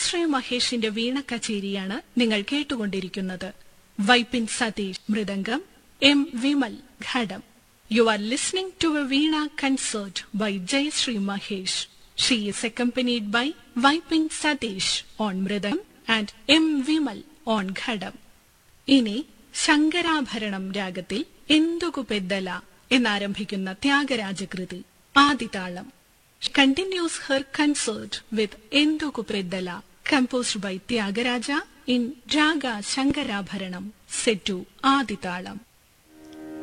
ജയശ്രീ മഹേഷിന്റെ വീണ കച്ചേരിയാണ് നിങ്ങൾ കേട്ടുകൊണ്ടിരിക്കുന്നത് വൈപ്പിൻ സതീഷ് മൃദംഗം എം വിമൽ ഘടം you are listening to a veena concert by Jayashree Mahesh she is accompanied by Vypin Satish on mridam and M Vimal on ghatam ഇനി ശങ്കരാഭരണം രാഗത്തിൽ എന്തുകു പെദ്ദല എന്നാരംഭിക്കുന്ന ത്യാഗരാജകൃതി ആദിതാളം continues her concert with Enthuku Peddala composed by Tyagaraja in raga Shankarabharanam set ആദിതാളം